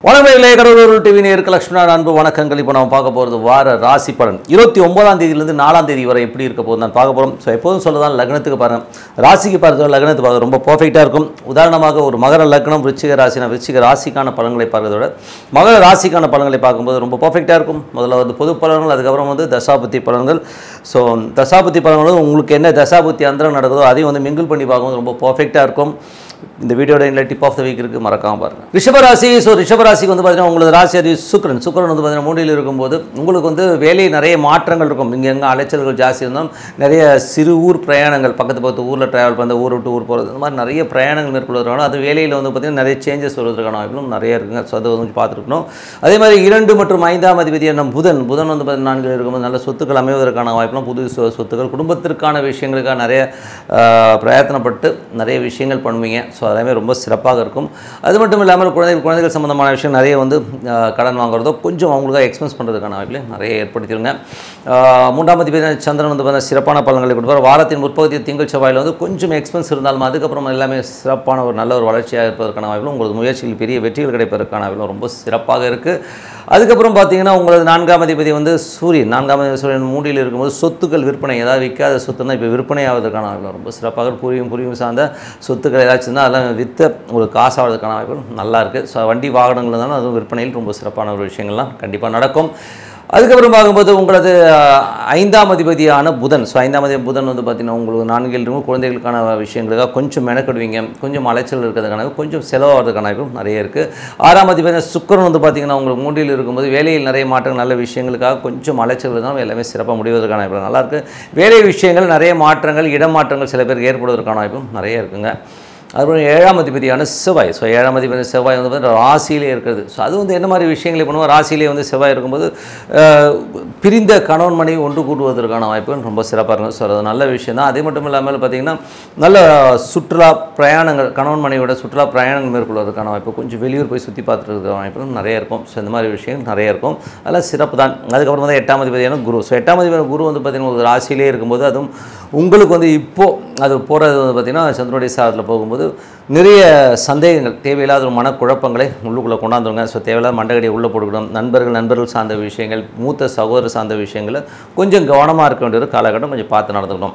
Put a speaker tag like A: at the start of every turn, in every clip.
A: வணக்கம் கடவுள் டிவி நேருக்கு லட்சுமணா அன்பு வணக்கங்கள் இப்போ நம்ம பார்க்க போகிறது வார ராசி பலன் இருபத்தி ஒன்பதாம் தேதியிலிருந்து நாலாம் தேதி வரை எப்படி இருக்க போகுது நான் பார்க்க போகிறோம் ஸோ எப்போதும் சொல்லதான் லக்னத்துக்கு பாருங்க ராசிக்கு பார்த்து லக்னத்துக்கு பார்க்க ரொம்ப பர்ஃபெக்டாக இருக்கும் உதாரணமாக ஒரு மகர லக்னம் விருச்சிக ராசினா விருச்சிக ராசிக்கான பலன்களை பார்க்கறத விட மகர ராசிக்கான பலன்களை பார்க்கும்போது ரொம்ப பர்ஃபெக்டாக இருக்கும் முதல்ல வந்து பொது பலன்கள் அதுக்கப்புறம் வந்து தசாபுத்தி பலன்கள் ஸோ தசாபுத்தி பலன்கள் உங்களுக்கு என்ன தசாபுத்தி அந்தரம் நடக்குதோ அதையும் வந்து மிங்கிள் பண்ணி பார்க்கும்போது ரொம்ப பர்ஃபெக்டாக இருக்கும் இந்த வீடியோட இந்த டிப் ஆஃப் த வீக் இருக்குது மறக்காம பாருங்க ரிஷபராசி ஸோ ரிஷபராசிக்கு வந்து பார்த்தீங்கன்னா உங்களுக்கு ராசி அது சுக்கரன் சுக்கரன் வந்து பார்த்தீங்கன்னா மூடியில் இருக்கும்போது உங்களுக்கு வந்து வேலை நிறைய மாற்றங்கள் இருக்கும் இங்கே எங்கே அலைச்சல்கள் ஜாஸ்தி இருந்தாலும் நிறைய சிறு ஊர் பிரயாணங்கள் பக்கத்து பக்கத்து ஊரில் ட்ராவல் பண்ண ஊர் விட்டு ஊர் போகிறது இந்த மாதிரி நிறைய பிரயாணங்கள் மேற்கொள்வதற்கான அது வேலையில் வந்து பார்த்தீங்கன்னா நிறைய சேஞ்சஸ் வருவதற்கான வாய்ப்புகளும் நிறைய இருக்குங்க ஸோ அது வந்து பார்த்துருக்கணும் அதே மாதிரி இரண்டு மற்றும் ஐந்தாம் அதிபதியான புதன் புதன் வந்து பார்த்தீங்கன்னா நான்கில் இருக்கும்போது நல்ல சொத்துக்கள் அமைவதற்கான வாய்ப்புலாம் புது சொ- சொத்துக்கள் குடும்பத்திற்கான விஷயங்களுக்காக நிறைய ஆஹ், பிரயத்தனப்பட்டு நிறைய விஷயங்கள் பண்ணுவீங்க ஸோ அதெல்லாமே ரொம்ப சிறப்பாக இருக்கும் அது மட்டும் இல்லாமல் குழந்தைகள் குழந்தைகள் சம்மந்தமான விஷயம் நிறைய வந்து ஆஹ், கடன் வாங்குறதோ கொஞ்சம் அவங்களுக்காக எக்ஸ்பென்ஸ் பண்ணுறதுக்கான வாய்ப்புகளை நிறைய ஏற்படுத்திடுங்க ஆஹ், மூன்றாம் அதிபதி சந்திரன் வந்து பார்த்தீங்கன்னா சிறப்பான பலன்களை கொடுப்பார் வாரத்தின் முற்பகுதி திங்கள் செவ்வாயில் வந்து கொஞ்சம் எக்ஸ்பென்ஸ் இருந்தாலும் அதுக்கப்புறம் எல்லாமே சிறப்பான ஒரு நல்ல ஒரு வளர்ச்சியாக இருப்பதற்கான வாய்ப்புகளும் உங்களது முயற்சியில் பெரிய வெற்றிகள் கிடைப்பதற்கான வாய்ப்புகளும் ரொம்ப சிறப்பாக இருக்குது அதுக்கப்புறம் பார்த்தீங்கன்னா உங்களது நான்காம் அதிபதி வந்து சூரியன் நான்காம் அதிபதி சூரியன் மூடியில் இருக்கும்போது சொத்துக்கள் விற்பனை ஏதாவது விற்காத சொத்துனா இப்போ விற்பனை ஆவதற்கான வாய்ப்புகள் ரொம்ப சிறப்பாக பூரியும் புரியும் சார்ந்த சொத்துக்கள் ஏதாச்சும் இருந்தால் அதெல்லாம் விற்று ஒரு காசு ஆவதற்கான வாய்ப்புகள் நல்லா இருக்குது ஸோ வண்டி வாகனங்கள் இருந்தாலும் அதுவும் விற்பனையில் ரொம்ப சிறப்பான ஒரு விஷயங்கள்லாம் கண்டிப்பாக நடக்கும் அதுக்கப்புறம் பார்க்கும்போது உங்களது அஹ், ஐந்தாம் அதிபதியான புதன் ஸோ ஐந்தாம் அதிபதி புதன் வந்து பார்த்தீங்கன்னா உங்களுக்கு நான்கில் இருக்கும் குழந்தைகளுக்கான விஷயங்களுக்காக கொஞ்சம் மெனக்கெடுவீங்க கொஞ்சம் அலைச்சல் இருக்கிறதுக்கான கொஞ்சம் செலவாகிறதுக்கான வாய்ப்பும் நிறைய இருக்குது ஆறாம் அதிபதி சுக்கரன் வந்து பார்த்தீங்கன்னா உங்களுக்கு மூன்றில் இருக்கும்போது வேலையில் நிறைய மாற்றங்கள் நல்ல விஷயங்களுக்காக கொஞ்சம் அலைச்சல் இருந்தாலும் எல்லாமே சிறப்பாக முடிவதற்கான வாய்ப்பு நல்லா இருக்கு வேலை விஷயங்கள் நிறைய மாற்றங்கள் இடமாற்றங்கள் சில பேருக்கு ஏற்படுவதற்கான வாய்ப்பும் நிறைய இருக்குங்க அதுக்கப்புறம் ஏழாம் அதிபதியான செவ்வாய் ஸோ ஏழாம் அதிபதி செவ்வாய் வந்து பார்த்தீங்கன்னா ராசியிலே இருக்கிறது ஸோ அது வந்து என்ன மாதிரி விஷயங்களை பண்ணுவோம் ராசியிலே வந்து செவ்வாய் இருக்கும்போது அஹ், பிரிந்த கணவன் மனைவி ஒன்று கூட்டுவதற்கான வாய்ப்புகள் ரொம்ப சிறப்பாக இருக்கும் ஸோ அது நல்ல விஷயம் தான் அதே மட்டும் இல்லாமல் பார்த்தீங்கன்னா நல்ல சுற்றுலா பிரயாணங்கள் கணவன் மனைவியோட சுற்றுலா பிரயாணங்கள் மேற்கொள்வதற்கான வாய்ப்பு கொஞ்சம் வெளியூர் போய் சுற்றி பார்த்துருக்க வாய்ப்புகள் நிறைய இருக்கும் ஸோ இந்த மாதிரி விஷயங்கள் நிறைய இருக்கும் அதெல்லாம் சிறப்பு தான் அதுக்கப்புறம் வந்து எட்டாம் அதிபதியான குரு ஸோ எட்டாம் அதிபதியான குரு வந்து பார்த்தீங்கன்னா ஒரு ராசியிலே இருக்கும்போது அதுவும் உங்களுக்கு வந்து இப்போது அது போகிறது வந்து பார்த்திங்கன்னா சந்திரனுடைய சாரத்தில் போகும்போது நிறைய சந்தேகங்கள் தேவையில்லாத ஒரு மனக்குழப்பங்களை உள்ளுக்குள்ளே கொண்டாந்துருங்க ஸோ தேவையில்லாத மண்டகடியை உள்ளே போட்டுக்கணும் நண்பர்கள் நண்பர்கள் சார்ந்த விஷயங்கள் மூத்த சகோதரர் சார்ந்த விஷயங்களை கொஞ்சம் கவனமாக இருக்க வேண்டிய ஒரு காலகட்டம் கொஞ்சம் பார்த்து நடந்துக்கணும்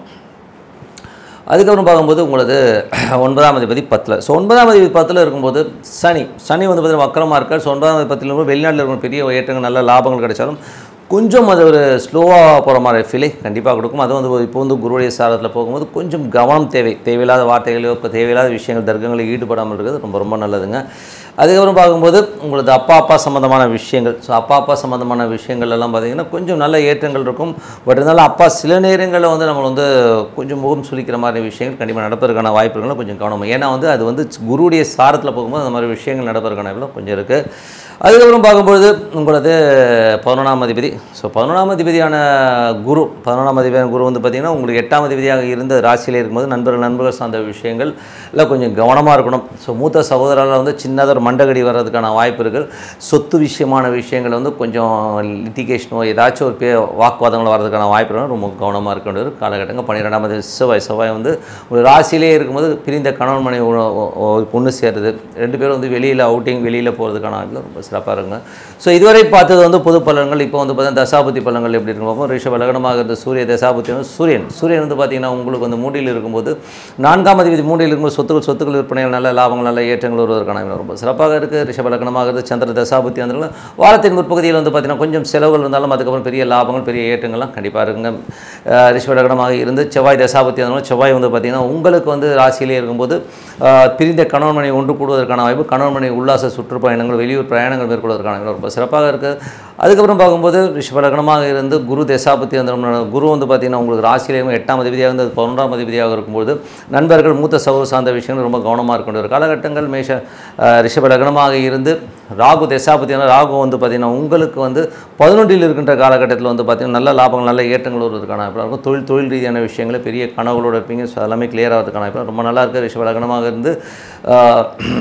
A: அதுக்கப்புறம் பார்க்கும்போது உங்களது ஒன்பதாம் அதிபதி பத்தில் ஸோ ஒன்பதாம் அதிபதி பத்தில் இருக்கும்போது சனி சனி வந்து பார்த்தீங்கன்னா வக்கரமாக இருக்கார் ஸோ ஒன்பதாம் அதிபதி பத்தில் இருக்கும்போது வெளிநாட்டில் இருக்கிற பெரிய ஏற்றங்கள் நல்ல லாபங்கள் கிடைச்சாலும் கொஞ்சம் அது ஒரு ஸ்லோவாக போகிற மாதிரி ஃபீலை கண்டிப்பாக கொடுக்கும் அது வந்து இப்போ வந்து குருவுடைய சாரத்தில் போகும்போது கொஞ்சம் கவனம் தேவை தேவையில்லாத வார்த்தைகளோ இப்போ தேவையில்லாத விஷயங்கள் தர்க்கங்களில் ஈடுபடாமல் இருக்கிறது ரொம்ப ரொம்ப நல்லதுங்க அதுக்கப்புறம் பார்க்கும்போது உங்களது அப்பா அப்பா சம்மந்தமான விஷயங்கள் ஸோ அப்பா அப்பா சம்மந்தமான விஷயங்கள் எல்லாம் பார்த்தீங்கன்னா கொஞ்சம் நல்ல ஏற்றங்கள் இருக்கும் பட் இருந்தாலும் அப்பா சில நேரங்களில் வந்து நம்ம வந்து கொஞ்சம் முகம் சுளிக்கிற மாதிரி விஷயங்கள் கண்டிப்பாக நடப்பதற்கான வாய்ப்புகளும் கொஞ்சம் கவனம் ஏன்னா வந்து அது வந்து குருவுடைய சாரத்தில் போகும்போது அந்த மாதிரி விஷயங்கள் நடப்பதற்கான வாய்ப்புகளும் கொஞ்சம் இருக்குது அதுக்கப்புறம் பார்க்கும்பொழுது உங்களது பதினொன்றாம் அதிபதி ஸோ பதினொன்றாம் அதிபதியான குரு பதினொன்றாம் அதிபதியான குரு வந்து பார்த்திங்கன்னா உங்களுக்கு எட்டாம் அதிபதியாக இருந்த ராசியிலே இருக்கும்போது நண்பர்கள் நண்பர்கள் சார்ந்த விஷயங்கள் எல்லாம் கொஞ்சம் கவனமாக இருக்கணும் ஸோ மூத்த சகோதரரால் வந்து சின்னதாக ஒரு மண்டகடி வர்றதுக்கான வாய்ப்பு இருக்குது சொத்து விஷயமான விஷயங்கள் வந்து கொஞ்சம் லிட்டிகேஷனோ ஏதாச்சும் ஒரு பே வாக்குவாதங்கள் வர்றதுக்கான வாய்ப்பு இருக்கு. ரொம்ப கவனமாக இருக்க வேண்டிய ஒரு காலகட்டங்கள் பன்னிரெண்டாம் அதிபதி செவ்வாய் செவ்வாய் வந்து ஒரு ராசியிலே இருக்கும்போது பிரிந்த கணவன் மனைவி ஒ- ஒ- ஒ- ஒன்று சேருது ரெண்டு பேரும் வந்து வெளியில் அவுட்டிங் வெளியில் போகிறதுக்கான வாய்ப்பு ரொம்ப சிறப்பாக இருக்குங்க ஸோ இதுவரை பார்த்தது வந்து பொது பலன்கள் இப்போ வந்து பார்த்தீங்கன்னா தசாபுத்தி பலன்கள் எப்படி இருக்கும் பார்ப்போம் ரிஷப லக்னமாக இருந்த சூரிய தசாபுத்தி வந்து சூரியன் சூரியன் வந்து பார்த்தீங்கன்னா உங்களுக்கு வந்து மூடியில் இருக்கும்போது நான்காம் அதிபதி மூடியில் இருக்கும்போது சொத்துக்கள் சொத்துக்கள் விற்பனைகள் நல்ல லாபங்கள் நல்ல ஏற்றங்கள் வருவதற்கான வாய்ப்பு ரொம்ப சிறப்பாக இருக்குது ரிஷப லக்னமாக இருந்து சந்திர தசாபுத்தி வந்து வாரத்தின் முற்பகுதியில் வந்து பார்த்தீங்கன்னா கொஞ்சம் செலவுகள் இருந்தாலும் அதுக்கப்புறம் பெரிய லாபங்கள் பெரிய ஏற்றங்கள்லாம் கண்டிப்பாக இருக்குங்க அஹ் ரிஷப லக்னமாக இருந்து செவ்வாய் தசாபுத்தி இருந்தாலும் செவ்வாய் வந்து பார்த்தீங்கன்னா உங்களுக்கு வந்து ராசியிலே இருக்கும்போது அஹ், பிரிந்த கணவன் மனைவி ஒன்று கூடுவதற்கான வாய்ப்பு கணவன் மனைவி உல்லாச சுற்றுப்பயணங்கள் வெளியூர் பிரயாணங்கள் மேற்கொள்வதற்கான வாய்ப்பு ரொம்ப சிறப்பாக இருக்குது அதுக்கப்புறம் பார்க்கும்போது ரிஷப லக்னமாக இருந்து குரு தசாபுத்தி வந்து குரு வந்து பார்த்தீங்கன்னா உங்களுக்கு ராசியிலே இருக்கும் எட்டாம் அதிபதியாக இருந்து பதினொன்றாம் அதிபதியாக இருக்கும்போது நண்பர்கள் மூத்த சகோதர சார்ந்த விஷயங்கள் ரொம்ப கவனமாக இருக்க வேண்டிய ஒரு காலகட்டங்கள் மேஷ அஹ், ரிஷப லக்னமாக இருந்து ராகு தசாபதியான ராகு வந்து பார்த்திங்கன்னா உங்களுக்கு வந்து பதினொன்றில் இருக்கின்ற காலகட்டத்தில் வந்து பார்த்திங்கன்னா நல்ல லாபங்கள் நல்ல ஏற்றங்கள் வருவதற்கான வாய்ப்பு இருக்கும் தொழில் தொழில் ரீதியான விஷயங்களை பெரிய கனவுகளோட இருப்பீங்க ஸோ எல்லாமே கிளியர் ஆகிறதுக்கான வாய்ப்பு ரொம்ப நல்லா இருக்குது ரிஷப லக்னமாக இருந்து அஹ்,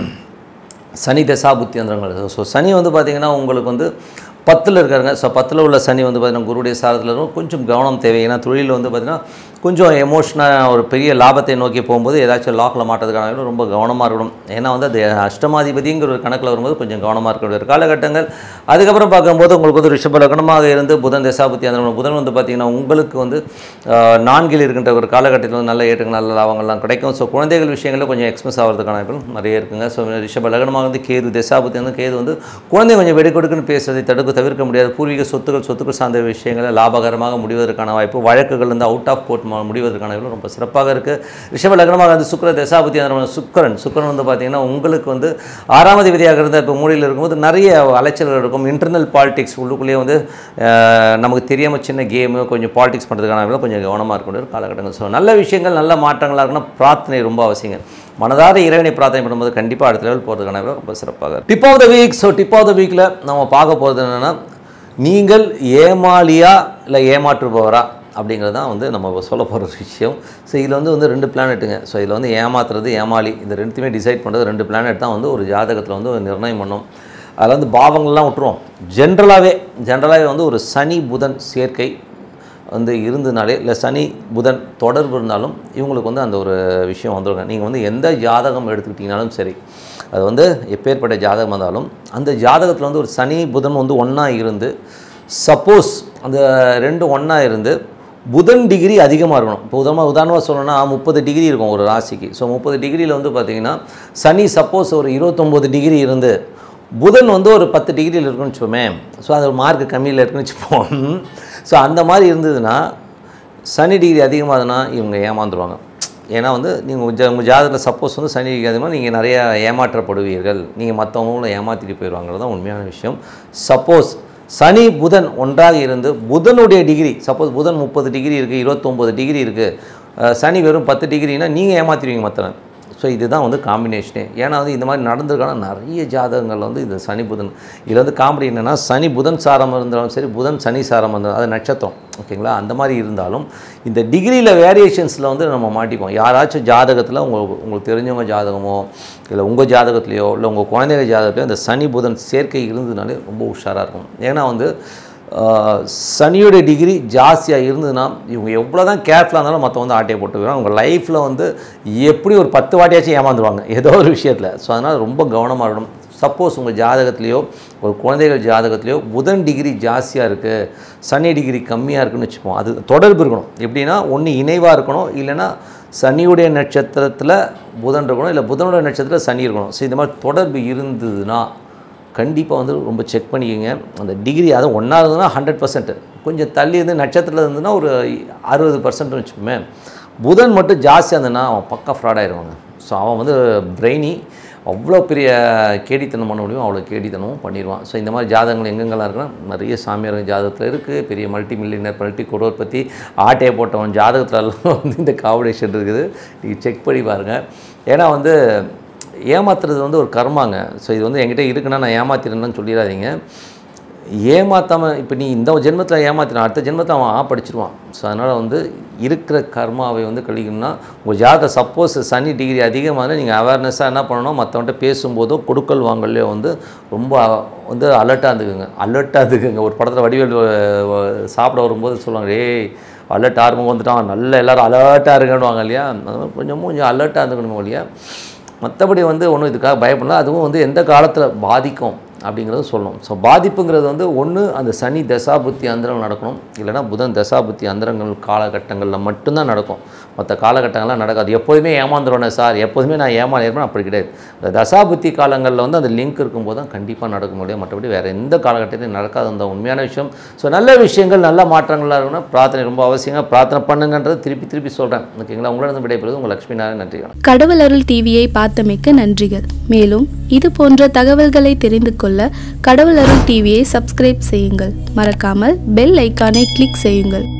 A: சனி தசா புத்தியந்திரங்கள் ஸோ சனி வந்து பார்த்திங்கன்னா உங்களுக்கு வந்து பத்தில் இருக்காருங்க ஸோ பத்தில் உள்ள சனி வந்து பார்த்திங்கன்னா குருடைய சாரத்தில் இருக்கும் கொஞ்சம் கவனம் தேவை ஏன்னா தொழிலில் வந்து பார்த்திங்கன்னா கொஞ்சம் எமோஷனாக ஒரு பெரிய லாபத்தை நோக்கி போகும்போது ஏதாச்சும் லாக்கில் மாட்டுறதுக்கான வாய்ப்பு ரொம்ப கவனமாக இருக்கணும் ஏன்னா வந்து அது அஷ்டமாதிபதிங்கிற ஒரு கணக்கில் வரும்போது கொஞ்சம் கவனமாக இருக்க வேண்டிய ஒரு காலகட்டங்கள் அதுக்கப்புறம் பார்க்கும்போது உங்களுக்கு வந்து ரிஷப லக்னமாக இருந்து புதன் தசாபுத்தி அந்த புதன் வந்து பார்த்திங்கன்னா உங்களுக்கு வந்து ஆஹ், நான்கில் இருக்கின்ற ஒரு காலகட்டத்தில் வந்து நல்ல ஏற்றங்கள் நல்ல லாபங்கள்லாம் கிடைக்கும் ஸோ குழந்தைகள் விஷயங்களில் கொஞ்சம் எக்ஸ்பென்ஸ் ஆகிறதுக்கான வாய்ப்புகள் நிறைய இருக்குங்க ஸோ ரிஷப லக்னமாக வந்து கேது தசாபுத்தி வந்து கேது வந்து குழந்தை கொஞ்சம் வெடுக்கொடுக்குன்னு பேசுறதை தடுக்க தவிர்க்க முடியாது பூர்வீக சொத்துக்கள் சொத்துக்கள் சார்ந்த விஷயங்களை லாபகரமாக முடிவதற்கான வாய்ப்பு வழக்குகள் வந்து அவுட் ஆஃப் கோர்ட் முடிவதற்கான வாய்ப்பு ரொம்ப சிறப்பாக இருக்குது ரிஷப லக்னமாக வந்து சுக்கிர தசாபுத்தி அந்த சுக்கரன் சுக்கரன் வந்து பார்த்தீங்கன்னா உங்களுக்கு வந்து ஆறாமது விதியாக இருந்தால் இப்போ மூலையில் இருக்கும்போது நிறைய அலைச்சல்கள் இருக்கும் இன்டர்னல் பாலிடிக்ஸ் உள்ளுக்குள்ளேயே வந்து அஹ், நமக்கு தெரியாமல் சின்ன கேமு கொஞ்சம் பாலிடிக்ஸ் பண்ணுறதுக்கான வாய்ப்புகள் கொஞ்சம் கவனமாக இருக்க வேண்டிய ஒரு காலகட்டங்கள் ஸோ நல்ல விஷயங்கள் நல்ல மாற்றங்களாக இருக்குன்னா பிரார்த்தனை ரொம்ப அவசியங்க மனதார இறைவனை பிரார்த்தனை பண்ணும்போது கண்டிப்பாக அடுத்த லெவல் போகிறதுக்கான வாய்ப்பு ரொம்ப சிறப்பாக tip of the week so tip of the வீக்கில் நம்ம பார்க்க போகிறது என்னென்னா நீங்கள் ஏமாளியா இல்லை ஏமாற்றுபவரா அப்படிங்கிறது தான் வந்து நம்ம சொல்ல போகிற ஒரு விஷயம் ஸோ இதில் வந்து வந்து ரெண்டு பிளானெட்டுங்க ஸோ இதில் வந்து ஏமாத்துறது ஏமாளி இந்த ரெண்டுத்தையுமே டிசைட் பண்ணுறது ரெண்டு பிளானெட் தான் வந்து ஒரு ஜாதகத்தில் வந்து ஒரு நிர்ணயம் பண்ணும் அதில் வந்து பாவங்கள்லாம் விட்டுருவோம் ஜென்ரலாகவே ஜென்ரலாகவே வந்து ஒரு சனி புதன் சேர்க்கை வந்து இருந்ததுனாலே இல்லை சனி புதன் தொடர்பு இருந்தாலும் இவங்களுக்கு வந்து அந்த ஒரு விஷயம் வந்துருங்க நீங்கள் வந்து எந்த ஜாதகம் எடுத்துக்கிட்டிங்கனாலும் சரி அது வந்து எப்பேற்பட்ட ஜாதகம் இருந்தாலும் அந்த ஜாதகத்தில் வந்து ஒரு சனி புதன் வந்து ஒன்றா இருந்து சப்போஸ் அந்த ரெண்டும் ஒன்றா இருந்து புதன் டிகிரி அதிகமாக இருக்கணும் இப்போ உதாரணமாக உதாரணமாக சொல்லணும்னா முப்பது டிகிரி இருக்கும் ஒரு ராசிக்கு ஸோ முப்பது டிகிரியில் வந்து பார்த்திங்கன்னா சனி சப்போஸ் ஒரு இருபத்தொம்போது டிகிரி இருந்து புதன் வந்து ஒரு பத்து டிகிரியில் இருக்குன்னு வச்சுப்போமே ஸோ அது ஒரு மார்க் கம்மியில் இருக்குன்னு வச்சுப்போம் ஸோ அந்த மாதிரி இருந்ததுன்னா சனி டிகிரி அதிகமாகுதுன்னா இவங்க ஏமாந்துருவாங்க ஏன்னா வந்து நீங்கள் உங்கள் ஜா உங்கள் ஜாதகத்தில் சப்போஸ் வந்து சனி டிகிரி அதிகமாக நீங்கள் நிறைய ஏமாற்றப்படுவீர்கள் நீங்கள் மற்றவங்களும் ஏமாற்றிட்டு போயிடுவாங்கிறது தான் உண்மையான விஷயம் சப்போஸ் சனி புதன் ஒன்றாக இருந்து புதனுடைய டிகிரி சப்போஸ் புதன் முப்பது டிகிரி இருக்குது இருபத்தொம்போது டிகிரி இருக்குது சனி வெறும் பத்து டிகிரினா நீங்கள் ஏமாற்றிடுவீங்க மற்றவன் ஸோ இதுதான் வந்து காம்பினேஷனே ஏன்னா வந்து இந்த மாதிரி நடந்திருக்கான நிறைய ஜாதகங்கள் வந்து இது சனி புதன் இதில் வந்து காமெடி என்னென்னா சனி புதன் சாரம் இருந்தாலும் சரி புதன் சனி சாரம் இருந்தாலும் அது நட்சத்திரம் ஓகேங்களா அந்த மாதிரி இருந்தாலும் இந்த டிகிரியில் வேரியேஷன்ஸில் வந்து நம்ம மாட்டிப்போம் யாராச்சும் ஜாதகத்தில் உங்களுக்கு உங்களுக்கு தெரிஞ்சவங்க ஜாதகமோ இல்லை உங்கள் ஜாதகத்துலையோ இல்லை உங்கள் குழந்தைங்க ஜாதகத்துலையோ இந்த சனி புதன் சேர்க்கை இருந்ததுனாலே ரொம்ப உஷாராக இருக்கும் ஏன்னா வந்து ஆஹ், சனியோட டிகிரி ஜாஸ்தியாக இருந்ததுன்னா இவங்க எவ்வளோ தான் கேர்ஃபுல்லாக இருந்தாலும் மற்ற வந்து ஆட்டையை போட்டு போயிடும் அவங்க லைஃப்பில் வந்து எப்படி ஒரு பத்து வாட்டியாச்சும் ஏமாந்துருவாங்க ஏதோ ஒரு விஷயத்தில் ஸோ அதனால் ரொம்ப கவனமாக இருக்கணும் சப்போஸ் உங்கள் ஜாதகத்துலேயோ ஒரு குழந்தைகள் ஜாதகத்துலேயோ புதன் டிகிரி ஜாஸ்தியாக இருக்குது சனி டிகிரி கம்மியாக இருக்குன்னு வச்சுப்போம் அது தொடர்பு இருக்கணும் எப்படின்னா ஒன்று இணைவாக இருக்கணும் இல்லைன்னா சனியுடைய நட்சத்திரத்தில் புதன் இருக்கணும் இல்லை புதனுடைய நட்சத்திரத்தில் சனி இருக்கணும் ஸோ இந்த மாதிரி தொடர்பு இருந்ததுன்னா கண்டிப்பாக வந்து ரொம்ப செக் பண்ணிக்கோங்க அந்த டிகிரி அதுவும் ஒன்றா இருந்ததுன்னா ஹண்ட்ரட் பர்சன்ட் கொஞ்சம் தள்ளி இருந்து நட்சத்திரத்தில் இருந்ததுன்னா ஒரு அறுபது பர்சன்ட்னு வச்சுக்கோமே புதன் மட்டும் ஜாஸ்தியாக இருந்ததுன்னா அவன் பக்கா ஃப்ராட் ஆயிடுவாங்க ஸோ அவன் வந்து பிரெயினி அவ்வளோ பெரிய கேடித்தனம் பண்ண முடியும் அவ்வளோ கேடித்தனமும் பண்ணிடுவான் ஸோ இந்த மாதிரி ஜாதகங்கள் எங்கெங்கெல்லாம் இருக்குன்னா நிறைய சாமியார் ஜாதகத்தில் இருக்குது பெரிய மல்டி மில்லியனர் மல்டி குரோர் பற்றி ஆட்டையை போட்டவன் ஜாதகத்துலலாம் வந்து இந்த காம்படிஷன் இருக்குது நீங்கள் செக் பண்ணி பாருங்கள் ஏன்னா வந்து ஏமாத்துறது வந்து ஒரு கர்மாங்க ஸோ இது வந்து என்கிட்ட இருக்குன்னா நான் ஏமாத்திரேன்னு சொல்லிடாதீங்க ஏமாத்தாமல் இப்போ நீ இந்த ஜென்மத்தில் ஏமாத்தின அடுத்த ஜென்மத்தில் அவன் ஆ படிச்சிருவான் ஸோ அதனால் வந்து இருக்கிற கர்மாவை வந்து கழிக்கணும்னா உங்கள் ஜாதக சப்போஸ் சனி டிகிரி அதிகமாக நீங்கள் அவேர்னஸாக என்ன பண்ணணும் மற்றவன்ட்ட பேசும்போதோ கொடுக்கல் வாங்கலையோ வந்து ரொம்ப வந்து அலர்ட்டாக இருந்துக்குங்க அலர்ட்டாக இருந்துக்குங்க ஒரு படத்தில் வடிவேல் அஹ், சாப்பிட வரும்போது சொல்லுவாங்க ஏய் அலர்ட் ஆர்வம் வந்துட்டான் நல்ல எல்லாரும் அலர்ட்டாக இருக்கணுவாங்க இல்லையா அது மாதிரி கொஞ்சம் கொஞ்சம் அலர்ட்டாக இருந்துக்கணும் இல்லையா மற்றபடி வந்து ஒன்றும் இதுக்காக பயப்படலாம் அதுவும் வந்து எந்த காலத்தில் பாதிக்கும் அப்படிங்கிறது சொல்லணும் ஸோ பாதிப்புங்கிறது வந்து ஒன்று அந்த சனி தசாபுத்தி அந்தரம் நடக்கணும் இல்லைன்னா புதன் தசாபுத்தி அந்தரங்கள் காலகட்டங்களில் மட்டும்தான் நடக்கும் மற்ற காலகட்டங்கள்லாம் நடக்காது எப்போதுமே ஏமாந்துருவேனே சார் எப்போதுமே நான் ஏமாறிடுவேன் அப்படி கிடையாது இந்த தசாபுத்தி காலங்களில் வந்து அந்த லிங்க் இருக்கும்போது தான் கண்டிப்பாக நடக்க முடியும் மற்றபடி வேறு எந்த காலகட்டத்திலையும் நடக்காது அந்த உண்மையான விஷயம் ஸோ நல்ல விஷயங்கள் நல்ல மாற்றங்களாக இருக்கணும் பிரார்த்தனை ரொம்ப அவசியங்க பிரார்த்தனை பண்ணுங்கன்றது திருப்பி திருப்பி சொல்கிறேன் ஓகேங்களா உங்களிடம் விடைபெறுவது உங்கள் லட்சுமி நாராயணன் நன்றி வணக்கம்.
B: கடவுள் அருள் டிவியை பார்த்தமைக்க நன்றிகள் மேலும் இது போன்ற தகவல்களை தெரிந்து கொள்ள கடவுள் அருள் டிவியை சப்ஸ்கிரைப் செய்யுங்கள் மறக்காமல் பெல் ஐக்கானை கிளிக் செய்யுங்கள்